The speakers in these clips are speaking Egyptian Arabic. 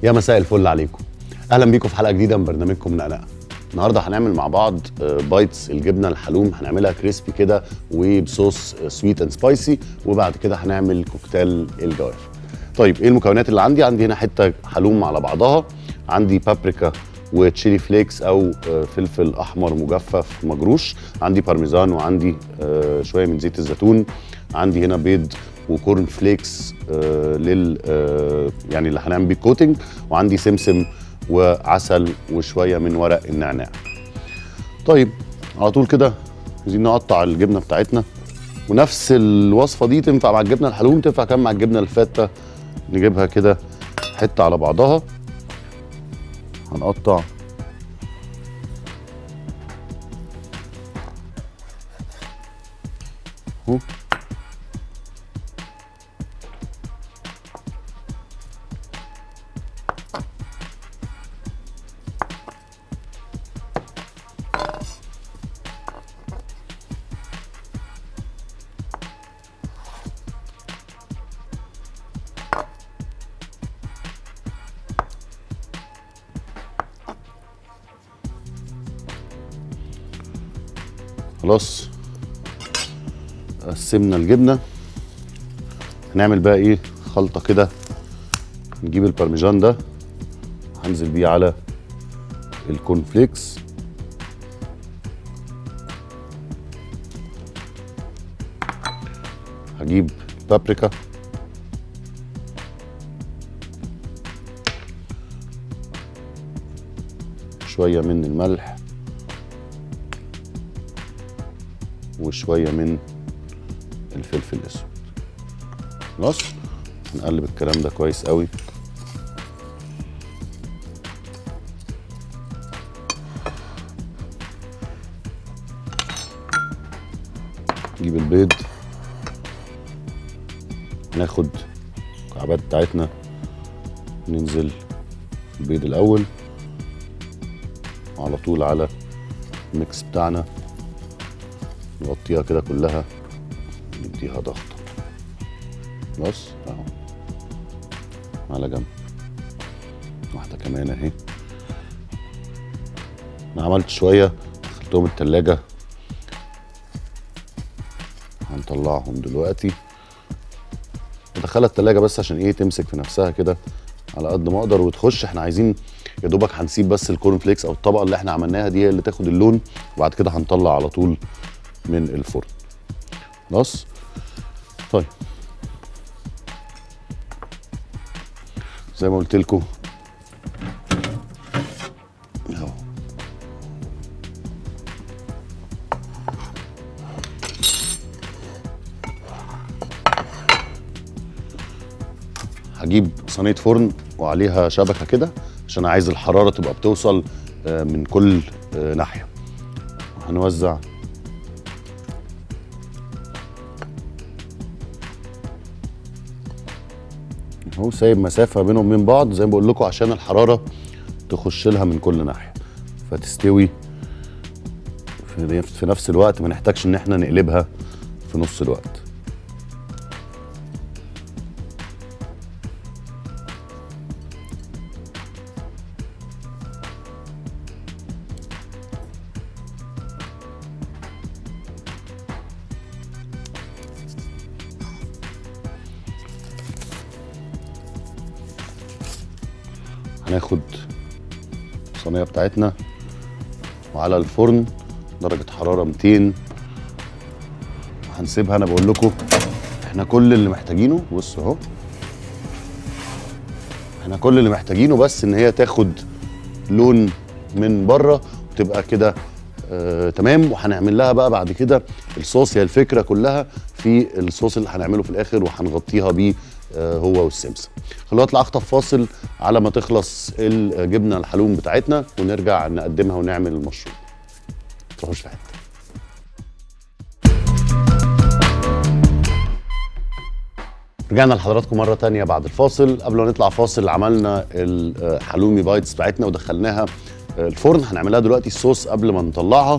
يا مساء الفل عليكم اهلا بيكم في حلقه جديده من برنامجكم نقنقه النهارده هنعمل مع بعض آه، بايتس الجبنه الحلوم هنعملها كريسبي كده وبصوص سويت اند سبايسي وبعد كده هنعمل كوكتيل الجوافه طيب ايه المكونات اللي عندي عندي هنا حته حلوم على بعضها عندي بابريكا وتشيلي فليكس او آه، فلفل احمر مجفف مجروش عندي بارميزان وعندي آه، شويه من زيت الزيتون عندي هنا بيض وكورن فليكس آه، لل آه، يعني اللي هنعمل بيه كوتنج وعندي سمسم وعسل وشويه من ورق النعناع طيب على طول كده عايزين نقطع الجبنه بتاعتنا ونفس الوصفه دي تنفع مع الجبنه الحلوم تنفع كمان مع الجبنه الفاته نجيبها كده حته على بعضها هنقطع اهو خلاص قسمنا الجبنه هنعمل بقى ايه خلطه كده نجيب البارميجان ده هنزل بيه على الكورن فليكس هجيب بابريكا شويه من الملح وشويه من الفلفل الاسود خلاص نقلب الكلام ده كويس قوي نجيب البيض ناخد الكعبات بتاعتنا ننزل البيض الاول على طول على الميكس بتاعنا نغطيها كده كلها نديها ضغطة بص اهو على جنب واحدة كمان اهي انا عملت شوية دخلتهم التلاجة هنطلعهم دلوقتي ادخلها التلاجة بس عشان ايه تمسك في نفسها كده على قد ما اقدر وتخش احنا عايزين يا دوبك هنسيب بس الكورن فليكس او الطبقه اللي احنا عملناها دي هي اللي تاخد اللون وبعد كده هنطلع على طول من الفرن خلاص طيب زي ما قلت لكم اهو هجيب صينيه فرن وعليها شبكه كده عشان عايز الحراره تبقى بتوصل آه، من كل آه، ناحيه هنوزع اهو سايب مسافه بينهم من بعض زي ما بقول لكم عشان الحراره تخش لها من كل ناحيه فتستوي في في نفس الوقت ما نحتاجش ان احنا نقلبها في نص الوقت هناخد الصينيه بتاعتنا وعلى الفرن درجه حراره 200 هنسيبها انا بقول لكم احنا كل اللي محتاجينه بص اهو احنا كل اللي محتاجينه بس ان هي تاخد لون من بره وتبقى كده آه تمام وهنعمل لها بقى بعد كده الصوص هي الفكره كلها في الصوص اللي هنعمله في الاخر وهنغطيها بيه آه هو والسمسم خلونا نطلع اخطف فاصل على ما تخلص الجبنه الحلوم بتاعتنا ونرجع نقدمها ونعمل المشروب تروحوش في حته رجعنا لحضراتكم مرة تانية بعد الفاصل قبل ما نطلع فاصل عملنا الحلومي بايتس بتاعتنا ودخلناها الفرن هنعملها دلوقتي الصوص قبل ما نطلعها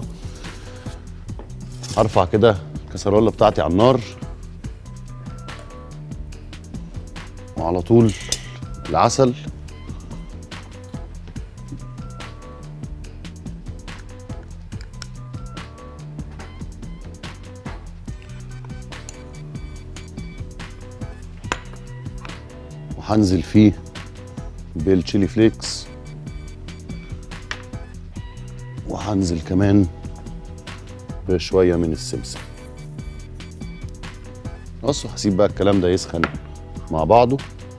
هرفع كده الكسرولة بتاعتي على النار وعلى طول العسل وهنزل فيه بالتشيلي فليكس وهنزل كمان بشويه من السمسم بصوا هسيب بقى الكلام ده يسخن مع بعضه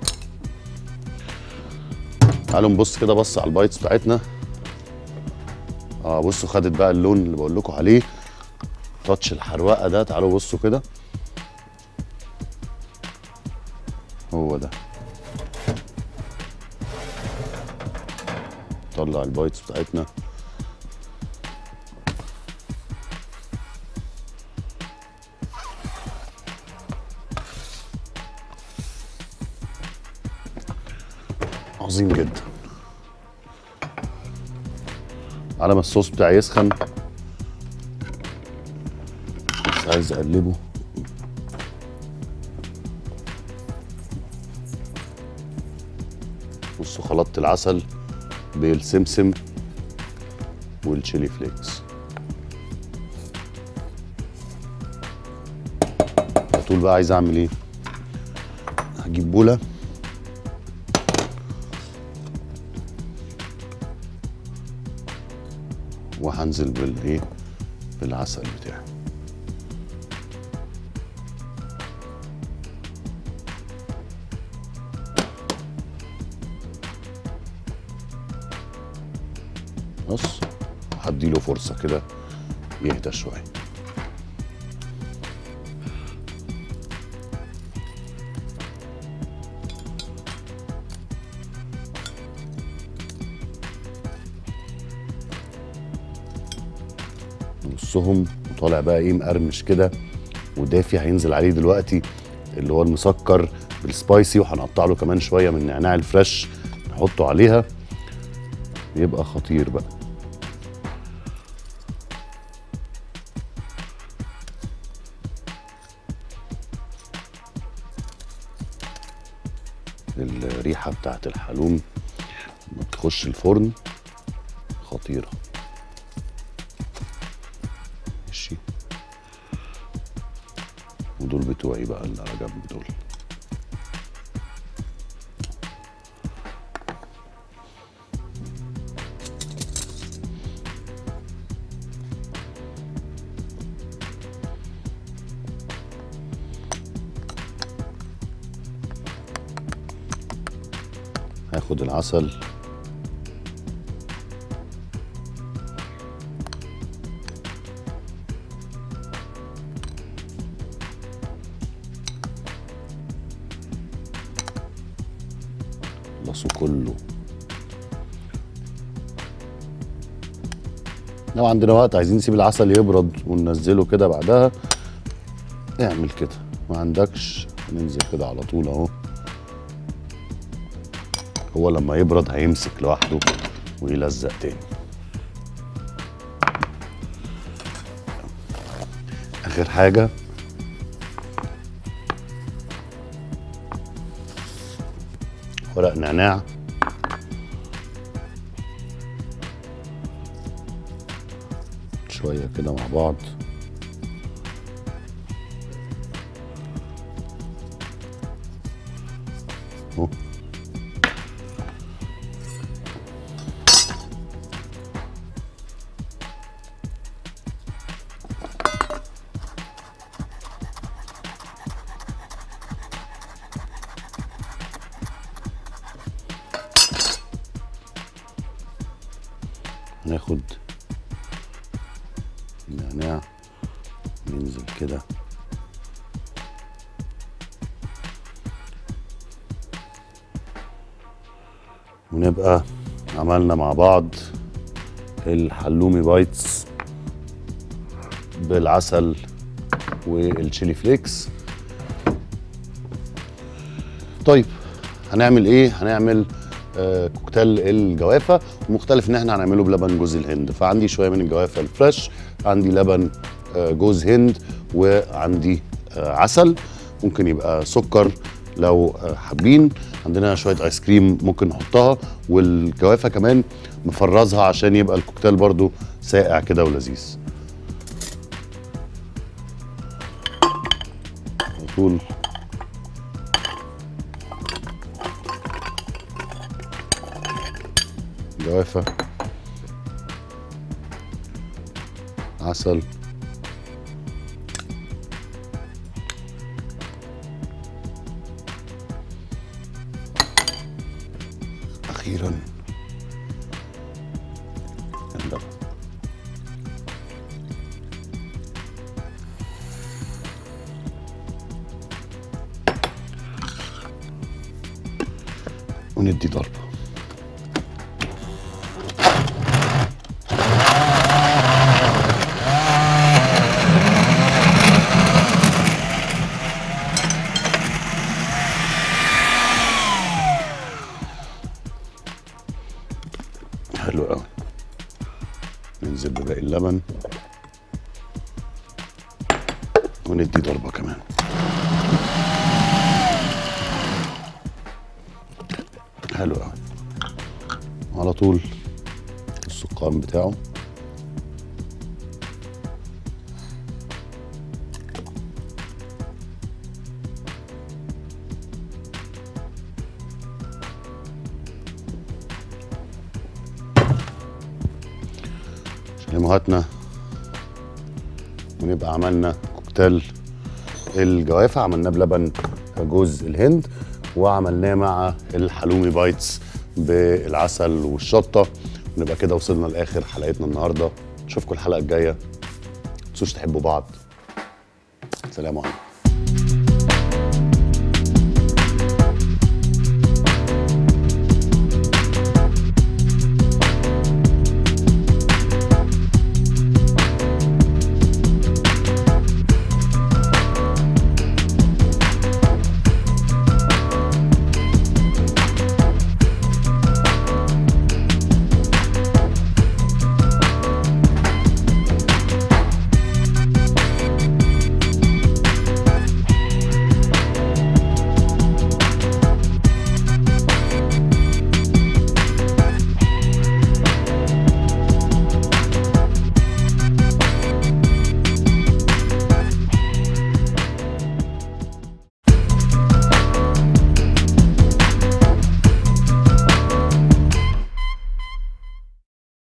تعالوا نبص كده بص على البايتس بتاعتنا اه بصوا خدت بقى اللون اللي بقول لكم عليه تاتش الحروقه ده تعالوا بصوا كده هو ده طلع البايتس بتاعتنا عظيم جدا على ما الصوص بتاعي يسخن بس عايز اقلبه بصوا خلطت العسل بالسمسم والشيلي فليكس على طول بقى عايز اعمل ايه هجيب بوله وهنزل بالايه بالعسل بتاعي بص هديله فرصه كده يهدى شويه نصهم وطالع بقى ايه مقرمش كده ودافي هينزل عليه دلوقتي اللي هو المسكر بالسبايسي وهنقطع له كمان شويه من النعناع الفريش نحطه عليها يبقى خطير بقى الريحه بتاعت الحلوم لما تخش الفرن خطيره ماشي ودول بتوعي بقى اللي على جنب دول هاخد العسل خلصوا كله لو عندنا وقت عايزين نسيب العسل يبرد وننزله كده بعدها اعمل كده ما عندكش ننزل كده على طول اهو هو لما يبرد هيمسك لوحده ويلزق تاني اخر حاجه ورق نعناع شويه كده مع بعض اهو هناخد النعناع ننزل كده ونبقى عملنا مع بعض الحلومي بايتس بالعسل والشيلي فليكس طيب هنعمل ايه هنعمل آه كوكتيل الجوافه ومختلف ان احنا هنعمله بلبن جوز الهند فعندي شويه من الجوافه الفريش عندي لبن آه جوز هند وعندي آه عسل ممكن يبقى سكر لو آه حابين عندنا شويه ايس كريم ممكن نحطها والجوافه كمان مفرزها عشان يبقى الكوكتيل برضو ساقع كده ولذيذ على طول جوافه عسل اخيرا اللبن وندي ضربه حلو قوي ننزل بباقي اللبن وندي ضربه كمان حلو قوي على طول السكان بتاعه شاليموهاتنا ونبقى عملنا كوكتيل الجوافه عملناه بلبن جوز الهند وعملناه مع الحلومي بايتس بالعسل والشطه ونبقى كده وصلنا لاخر حلقتنا النهارده نشوفكم الحلقه الجايه ما تنسوش تحبوا بعض سلام عليكم